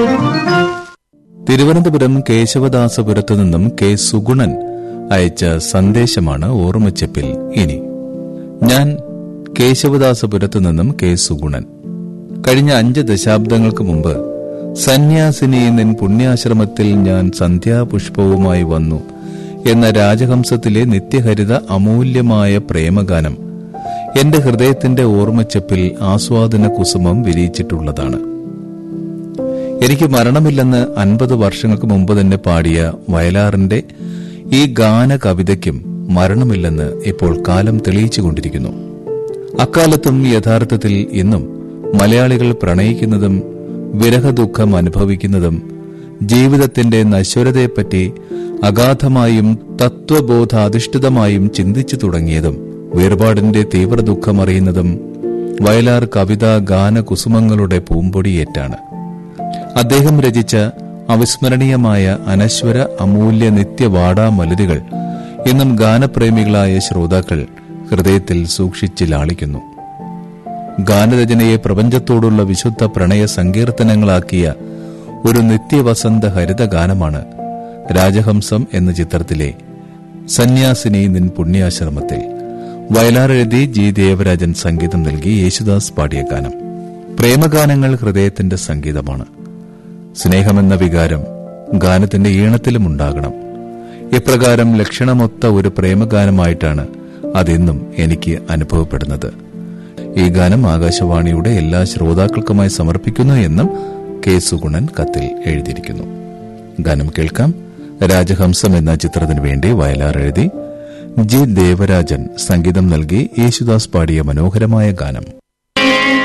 തിരുവനന്തപുരം കേശവദാസപുരത്തു നിന്നും കെ സുഗുണൻ അയച്ച സന്ദേശമാണ് ഓർമ്മച്ചപ്പിൽ ഇനി ഞാൻ കേശവദാസപുരത്തു നിന്നും കെ സുഗുണൻ കഴിഞ്ഞ അഞ്ച് ദശാബ്ദങ്ങൾക്ക് മുമ്പ് സന്യാസിനി നിൻ പുണ്യാശ്രമത്തിൽ ഞാൻ സന്ധ്യാപുഷ്പവുമായി വന്നു എന്ന രാജഹംസത്തിലെ നിത്യഹരിത അമൂല്യമായ പ്രേമഗാനം എന്റെ ഹൃദയത്തിന്റെ ഓർമ്മച്ചപ്പിൽ ആസ്വാദന കുസുമം വിരിയിച്ചിട്ടുള്ളതാണ് എനിക്ക് മരണമില്ലെന്ന് അൻപത് വർഷങ്ങൾക്ക് മുമ്പ് തന്നെ പാടിയ വയലാറിന്റെ ഈ ഗാന കവിതയ്ക്കും മരണമില്ലെന്ന് ഇപ്പോൾ കാലം തെളിയിച്ചുകൊണ്ടിരിക്കുന്നു അക്കാലത്തും യഥാർത്ഥത്തിൽ ഇന്നും മലയാളികൾ പ്രണയിക്കുന്നതും വിരഹദുഃഖം അനുഭവിക്കുന്നതും ജീവിതത്തിന്റെ നശ്വരതയെപ്പറ്റി അഗാധമായും തത്വബോധാധിഷ്ഠിതമായും ചിന്തിച്ചു തുടങ്ങിയതും വേർപാടിന്റെ തീവ്ര ദുഃഖമറിയുന്നതും വയലാർ കവിത ഗാനകുസുമങ്ങളുടെ പൂമ്പൊടിയേറ്റാണ് അദ്ദേഹം രചിച്ച അവിസ്മരണീയമായ അനശ്വര അമൂല്യ നിത്യവാടാ മലരുകൾ ഇന്നും ഗാനപ്രേമികളായ ശ്രോതാക്കൾ ഹൃദയത്തിൽ സൂക്ഷിച്ച് ലാളിക്കുന്നു ഗാനരചനയെ പ്രപഞ്ചത്തോടുള്ള വിശുദ്ധ പ്രണയ സങ്കീർത്തനങ്ങളാക്കിയ ഒരു നിത്യവസന്ത ഹരിത ഗാനമാണ് രാജഹംസം എന്ന ചിത്രത്തിലെ സന്യാസിനി നിൻ പുണ്യാശ്രമത്തിൽ വയലാർ എഴുതി ജി ദേവരാജൻ സംഗീതം നൽകി യേശുദാസ് പാടിയ ഗാനം പ്രേമഗാനങ്ങൾ ഹൃദയത്തിന്റെ സംഗീതമാണ് സ്നേഹമെന്ന വികാരം ഗാനത്തിന്റെ ഈണത്തിലും ഉണ്ടാകണം ഇപ്രകാരം ലക്ഷണമൊത്ത ഒരു പ്രേമഗാനമായിട്ടാണ് അതെന്നും എനിക്ക് അനുഭവപ്പെടുന്നത് ഈ ഗാനം ആകാശവാണിയുടെ എല്ലാ ശ്രോതാക്കൾക്കുമായി സമർപ്പിക്കുന്നു എന്നും കെ സുഗുണൻ കത്തിൽ എഴുതിയിരിക്കുന്നു ഗാനം കേൾക്കാം രാജഹംസം എന്ന ചിത്രത്തിനു വേണ്ടി വയലാർ എഴുതി ജി ദേവരാജൻ സംഗീതം നൽകി യേശുദാസ് പാടിയ മനോഹരമായ ഗാനം